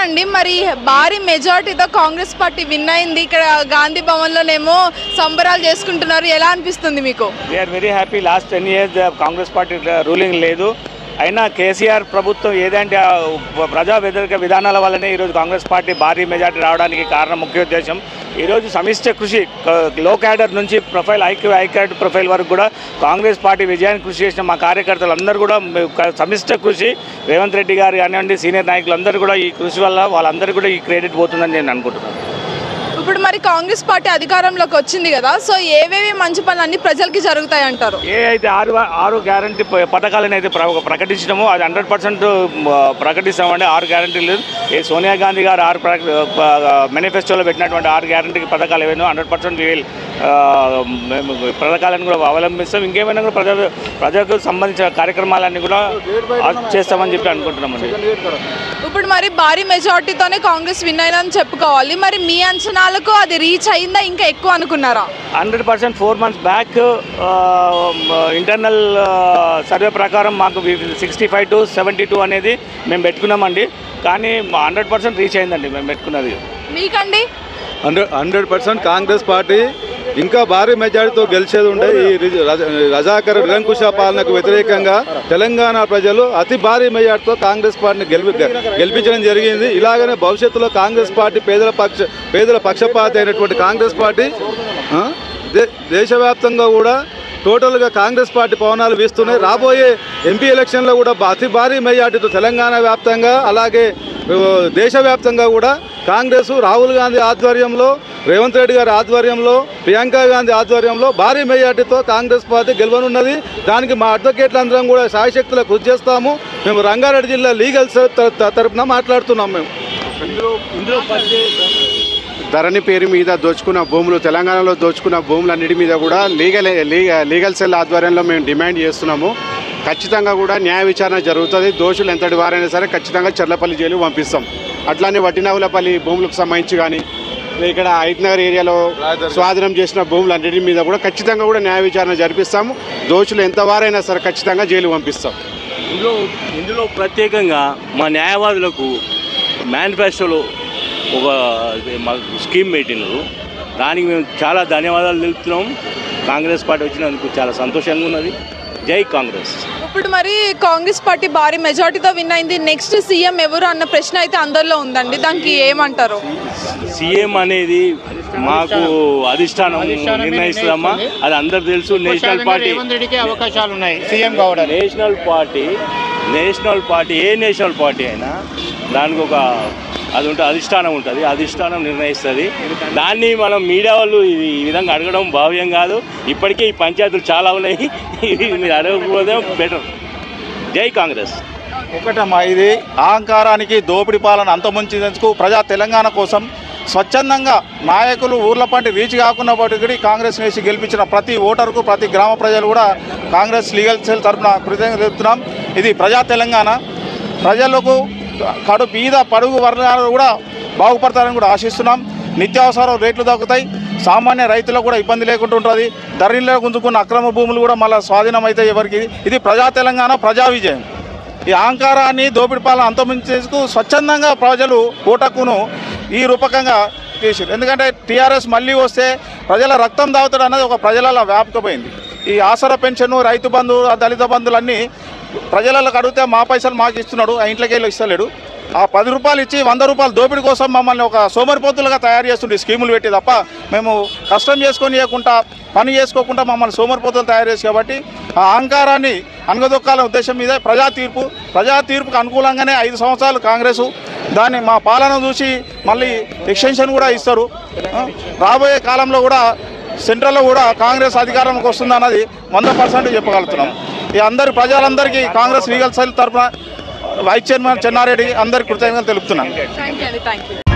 అండి మరి భారీ మెజారిటీతో కాంగ్రెస్ పార్టీ విన్ అయింది ఇక్కడ గాంధీ భవన్లోనేమో సంబరాలు చేసుకుంటున్నారు ఎలా అనిపిస్తుంది మీకు we are very happy last ten years Congress party ruling లేదు అయినా కేసీఆర్ ప్రభుత్వం ఏదంటే ఆ ప్రజా వ్యతిరేక విధానాల వల్లనే ఈరోజు కాంగ్రెస్ పార్టీ భారీ మెజార్టీ రావడానికి కారణం ముఖ్య ఉద్దేశం ఈరోజు సమిష్ట కృషి క- లో క్యాడర్ నుంచి ప్రొఫైల్ ఐ ఐ క్యాడర్ ప్రొఫైల్ వరకు కూడా కాంగ్రెస్ పార్టీ విజయానికి కృషి చేసిన మా కార్యకర్తలు అందరూ కూడా మే- క- సమిష్ట కృషి రేవంత్ రెడ్డి గారు కానివ్వండి సీనియర్ నాయకులు అందరూ కూడా ఈ కృషి వల్ల వాళ్ళందరూ కూడా ఈ క్రెడిట్ పోతుందని నేను అనుకుంటున్నాను ఇప్పుడు మరి కాంగ్రెస్ పార్టీ అధికారంలోకి వచ్చింది కదా సో ఏవేవి మంచి పనులు అన్ని ప్రజలకి జరుగుతాయి అంటారు ఏ అయితే ఆరు ఆరు గ్యారంటీ పథకాలను అయితే ప్ర- ప్రకటించినామో అది హండ్రెడ్ పర్సెంట్ ప్రకటిస్తామండి ఆరు గ్యారంటీలు ఏ సోనియా గాంధీ గారు ఆరు మేనిఫెస్టోలో పెట్టినటువంటి ఆరు గ్యారంటీ పథకాలు ఏవైనా హండ్రెడ్ పర్సెంట్ మేము పథకాలను కూడా అవలంబిస్తాం ఇంకేమైనా కూడా ప్రజా ప్రజలకు సంబంధించిన కార్యక్రమాలన్నీ కూడా చేస్తామని చెప్పి అనుకుంటున్నామండి ఇప్పుడు మరి భారీ మెజారిటీతోనే కాంగ్రెస్ విన్ అయిందని చెప్పుకోవాలి మరి మీ అంచనాలకు అది రీచ్ అయిందా ఇంకా ఎక్కువ అనుకున్నారా hundred percent four months back internal survey ప్రకారం మాకు sixty five to seventy two అనేది మేము పెట్టుకున్నామండి కానీ హండ్రెడ్ పర్సెంట్ రీచ్ అయిందండి మేము పెట్టుకున్నది మీకండి hundred hundred percent Congress party ఇంకా భారీ మెజారిటీతో గెలిచేది ఉండే ఈ రి- రజ- రజాకర్ నిరంకుశ పాలనకు వ్యతిరేకంగా తెలంగాణ ప్రజలు అతి భారీ మెజార్టీతో కాంగ్రెస్ పార్టీని గెలిపి గెలిపించడం జరిగింది ఇలాగనే భవిష్యత్తులో కాంగ్రెస్ పార్టీ పేదల పక్ష పేదల పక్షపాతి అయినటువంటి కాంగ్రెస్ పార్టీ ఆ, దే దేశవ్యాప్తంగా కూడా టోటల్గా కాంగ్రెస్ పార్టీ పవనాలు వీస్తున్నాయి రాబోయే ఎంపీ ఎలక్షన్లో కూడా బా- అతి భారీ మెజార్టీతో తెలంగాణ వ్యాప్తంగా అలాగే ఆ, దేశవ్యాప్తంగా కూడా కాంగ్రెస్ రాహుల్ గాంధీ ఆధ్వర్యంలో రేవంత్ రెడ్డి గారి ఆధ్వర్యంలో ప్రియాంక గాంధీ ఆధ్వర్యంలో భారీ మెజార్టీతో కాంగ్రెస్ పార్టీ గెలవనున్నది దానికి మా అడ్వకేట్లు అందరం కూడా సాయశక్తుల కృషి చేస్తాము మేము రంగారెడ్డి జిల్లా లీగల్ సెల్ తర- తర- తరపున మాట్లాడుతున్నాం మేము ధరణి పేరు మీద దోచుకున్న భూములు తెలంగాణలో దోచుకున్న భూములన్నిటి మీద కూడా లీగల్ లీగ- లీగల్ సెల్ ఆధ్వర్యంలో మేము డిమాండ్ చేస్తున్నాము ఖచ్చితంగా కూడా న్యాయ విచారణ జరుగుతుంది దోషులు ఎంతటి వారైనా సరే ఖచ్చితంగా చెర్లపల్లి జైలు పంపిస్తాం అట్లానే వట్టినవులపల్లి భూములకు సంబంధించి కానీ ఇక్కడ హైట్నగర్ ఏరియాలో స్వాధీనం చేసిన భూములన్నిటి మీద కూడా ఖచ్చితంగా కూడా న్యాయ విచారణ జరిపిస్తాము దోషులు ఎంత వారైనా సరే ఖచ్చితంగా జైలు పంపిస్తాం ఇందులో ఇందులో ప్రత్యేకంగా మా న్యాయవాదులకు మేనిఫెస్టోలో ఒక మా స్కీమ్ పెట్టినారు దానికి మేము చాలా ధన్యవాదాలు తెలుపుతున్నాం కాంగ్రెస్ పార్టీ వచ్చినందుకు చాలా సంతోషంగా ఉన్నది జై కాంగ్రెస్ ఇప్పుడు మరి కాంగ్రెస్ పార్టీ భారీ మెజారిటీతో విన్ అయింది నెక్స్ట్ సీఎం ఎవరు అన్న ప్రశ్న అయితే అందరిలో ఉందండి దానికి ఏమంటారు సీఎం అనేది మాకు అధిష్టానం నిర్ణయిస్తుందమ్మా అది అందరు తెలుసు నేషనల్ పార్టీ రేవంత్ రెడ్డికి అవకాశాలు ఉన్నాయి సీఎం కావడానికి నేషనల్ పార్టీ నేషనల్ పార్టీ ఏ నేషనల్ పార్టీ అయినా దానికి ఒక అది ఉంటుంది అధిష్టానం ఉంటుంది అధిష్టానం నిర్ణయిస్తుంది దాన్ని మనం మీడియా వాళ్ళు ఇది ఈ విధంగా అడగడం భావ్యం కాదు ఇప్పటికే ఈ పంచాయతీలు చాలా ఉన్నాయి ఇది మీరు అడగకపోతే బెటర్ జై కాంగ్రెస్ ఒకటమ్మా ఇది అహంకారానికి దోపిడి పాలన అంతముంచేందుకు ప్రజా తెలంగాణ కోసం స్వచ్ఛందంగా నాయకులు ఊర్ల పంటి రీచ్ కాకున్నప్పటికీ కాంగ్రెస్ వేసి గెలిపించిన ప్రతి ఓటరుకు ప్రతి గ్రామ ప్రజలు కూడా కాంగ్రెస్ లీగల్ సెల్ తరఫున కృతజ్ఞత చెప్తున్నాం ఇది ప్రజా తెలంగాణ ప్రజలకు కడు బీద పడుగు వర్గాలు కూడా బాగుపడతారని కూడా ఆశిస్తున్నాం నిత్యావసర రేట్లు తగ్గుతాయి సామాన్య రైతులకు కూడా ఇబ్బంది లేకుండా ఉంటుంది ధరణిలో గుంజుకున్న అక్రమ భూములు కూడా మళ్ళీ స్వాధీనం అయితే ఎవరికి ఇది ప్రజా తెలంగాణ ప్రజా విజయం ఈ అహంకారాన్ని దోపిడి పాలన అంతమించేందుకు స్వచ్ఛందంగా ప్రజలు ఓటక్కును ఈ రూపకంగా చేసారు ఎందుకంటే టీఆర్ఎస్ మళ్ళీ వస్తే ప్రజల రక్తం దాగుతాడు అన్నది ఒక ప్రజలలో వ్యాపకపోయింది ఈ ఆసరా పెన్షన్ రైతు బంధు ఆ దళిత బంధులన్నీ ప్రజలకు అడిగితే మా పైసలు మాకు ఇస్తున్నాడు ఆ ఇంట్లోకి వెళ్ళి ఇస్తలేడు ఆ పది రూపాయలు ఇచ్చి వంద రూపాయలు దోపిడీ కోసం మమ్మల్ని ఒక సోమరిపోతులుగా తయారు చేస్తుండే స్కీములు పెట్టి తప్ప మేము కష్టం చేసుకొని ఇవ్వకుండా పని చేసుకోకుండా మమ్మల్ని సోమరిపోతులు తయారు చేసి కాబట్టి ఆ అహంకారాన్ని అనగదొక్కాలనే ఉద్దేశం మీద ప్రజా తీర్పు ప్రజా తీర్పుకు అనుకూలంగానే ఐదు సంవత్సరాలు కాంగ్రెస్ దాన్ని మా పాలన చూసి మళ్ళీ ఎక్స్టెన్షన్ కూడా ఇస్తారు ఆ, రాబోయే కాలంలో కూడా సెంట్రల్లో కూడా కాంగ్రెస్ అధికారంలోకి వస్తుందన్నది వంద పర్సెంట్ చెప్పగలుగుతున్నాం ఈ అందరి ప్రజలందరికీ కాంగ్రెస్ లీగల్ సెల్ తరఫున వైస్ చైర్మన్ చెన్నారెడ్డి అందరికి కృతజ్ఞతలు తెలుపుతున్నాను థ్యాంక్ యూ అండి థ్యాంక్ యూ